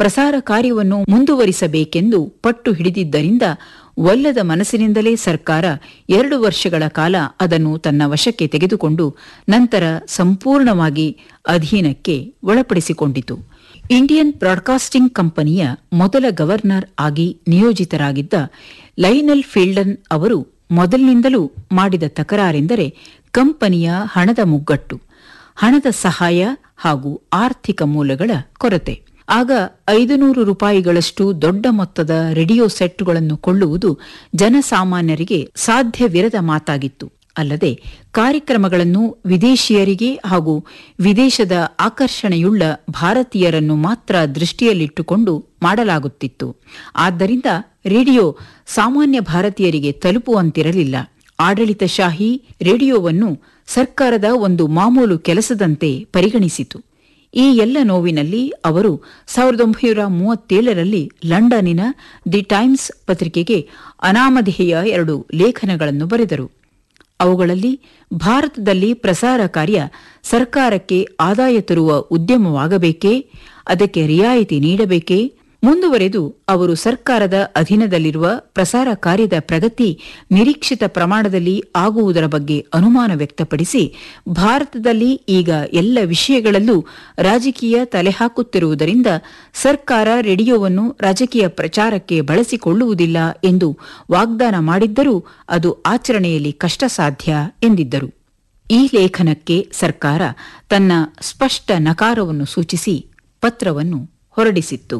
ಪ್ರಸಾರ ಕಾರ್ಯವನ್ನು ಮುಂದುವರಿಸಬೇಕೆಂದು ಪಟ್ಟು ಹಿಡಿದಿದ್ದರಿಂದ ಒಲ್ಲದ ಮನಸ್ಸಿನಿಂದಲೇ ಸರ್ಕಾರ ಎರಡು ವರ್ಷಗಳ ಕಾಲ ಅದನ್ನು ತನ್ನ ವಶಕ್ಕೆ ತೆಗೆದುಕೊಂಡು ನಂತರ ಸಂಪೂರ್ಣವಾಗಿ ಅಧೀನಕ್ಕೆ ಒಳಪಡಿಸಿಕೊಂಡಿತು ಇಂಡಿಯನ್ ಬ್ರಾಡ್ಕಾಸ್ಟಿಂಗ್ ಕಂಪನಿಯ ಮೊದಲ ಗವರ್ನರ್ ಆಗಿ ನಿಯೋಜಿತರಾಗಿದ್ದ ಲೈನಲ್ ಫೀಲ್ಡನ್ ಅವರು ಮೊದಲಿನಿಂದಲೂ ಮಾಡಿದ ತಕರಾರೆಂದರೆ ಕಂಪನಿಯ ಹಣದ ಮುಗ್ಗಟ್ಟು ಹಣದ ಸಹಾಯ ಹಾಗೂ ಆರ್ಥಿಕ ಮೂಲಗಳ ಕೊರತೆ ಆಗ ಐದು ನೂರು ರೂಪಾಯಿಗಳಷ್ಟು ದೊಡ್ಡ ಮೊತ್ತದ ರೇಡಿಯೋ ಸೆಟ್ಗಳನ್ನು ಕೊಳ್ಳುವುದು ಜನಸಾಮಾನ್ಯರಿಗೆ ಸಾಧ್ಯವಿರದ ಮಾತಾಗಿತ್ತು ಅಲ್ಲದೆ ಕಾರ್ಯಕ್ರಮಗಳನ್ನು ವಿದೇಶಿಯರಿಗೆ ಹಾಗೂ ವಿದೇಶದ ಆಕರ್ಷಣೆಯುಳ್ಳ ಭಾರತೀಯರನ್ನು ಮಾತ್ರ ದೃಷ್ಟಿಯಲ್ಲಿಟ್ಟುಕೊಂಡು ಮಾಡಲಾಗುತ್ತಿತ್ತು ಆದ್ದರಿಂದ ರೇಡಿಯೋ ಸಾಮಾನ್ಯ ಭಾರತೀಯರಿಗೆ ತಲುಪುವಂತಿರಲಿಲ್ಲ ಆಡಳಿತಶಾಹಿ ರೇಡಿಯೋವನ್ನು ಸರ್ಕಾರದ ಒಂದು ಮಾಮೂಲು ಕೆಲಸದಂತೆ ಪರಿಗಣಿಸಿತು ಈ ಎಲ್ಲ ನೋವಿನಲ್ಲಿ ಅವರು ಸಾವಿರದ ಒಂಬೈನೂರ ಮೂವತ್ತೇಳರಲ್ಲಿ ಲಂಡನ್ನಿನ ದಿ ಟೈಮ್ಸ್ ಪತ್ರಿಕೆಗೆ ಅನಾಮಧೇಯ ಎರಡು ಲೇಖನಗಳನ್ನು ಬರೆದರು ಅವುಗಳಲ್ಲಿ ಭಾರತದಲ್ಲಿ ಪ್ರಸಾರ ಕಾರ್ಯ ಸರ್ಕಾರಕ್ಕೆ ಆದಾಯ ತರುವ ಉದ್ಯಮವಾಗಬೇಕೇ ಅದಕ್ಕೆ ರಿಯಾಯಿತಿ ನೀಡಬೇಕೇ ಮುಂದುವರೆದು ಅವರು ಸರ್ಕಾರದ ಅಧೀನದಲ್ಲಿರುವ ಪ್ರಸಾರ ಕಾರ್ಯದ ಪ್ರಗತಿ ನಿರೀಕ್ಷಿತ ಪ್ರಮಾಣದಲ್ಲಿ ಆಗುವುದರ ಬಗ್ಗೆ ಅನುಮಾನ ವ್ಯಕ್ತಪಡಿಸಿ ಭಾರತದಲ್ಲಿ ಈಗ ಎಲ್ಲ ವಿಷಯಗಳಲ್ಲೂ ರಾಜಕೀಯ ತಲೆಹಾಕುತ್ತಿರುವುದರಿಂದ ಸರ್ಕಾರ ರೇಡಿಯೋವನ್ನು ರಾಜಕೀಯ ಪ್ರಚಾರಕ್ಕೆ ಬಳಸಿಕೊಳ್ಳುವುದಿಲ್ಲ ಎಂದು ವಾಗ್ದಾನ ಮಾಡಿದ್ದರೂ ಅದು ಆಚರಣೆಯಲ್ಲಿ ಕಷ್ಟಸಾಧ್ಯ ಎಂದಿದ್ದರು ಈ ಲೇಖನಕ್ಕೆ ಸರ್ಕಾರ ತನ್ನ ಸ್ಪಷ್ಟ ನಕಾರವನ್ನು ಸೂಚಿಸಿ ಪತ್ರವನ್ನು ಹೊರಡಿಸಿತ್ತು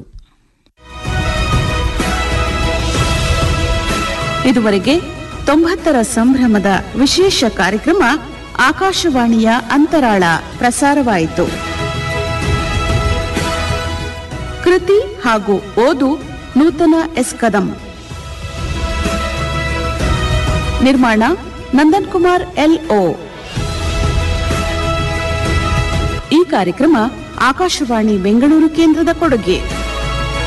ಇದುವರೆಗೆ ತೊಂಬತ್ತರ ಸಂಭ್ರಮದ ವಿಶೇಷ ಕಾರ್ಯಕ್ರಮ ಆಕಾಶವಾಣಿಯ ಅಂತರಾಳ ಪ್ರಸಾರವಾಯಿತು ಕೃತಿ ಹಾಗೂ ಓದು ನೂತನ ಎಸ್ ಕದಂ ನಿರ್ಮಾಣ ನಂದನ್ ಕುಮಾರ್ ಎಲ್ಒ ಈ ಕಾರ್ಯಕ್ರಮ ಆಕಾಶವಾಣಿ ಬೆಂಗಳೂರು ಕೇಂದ್ರದ ಕೊಡುಗೆ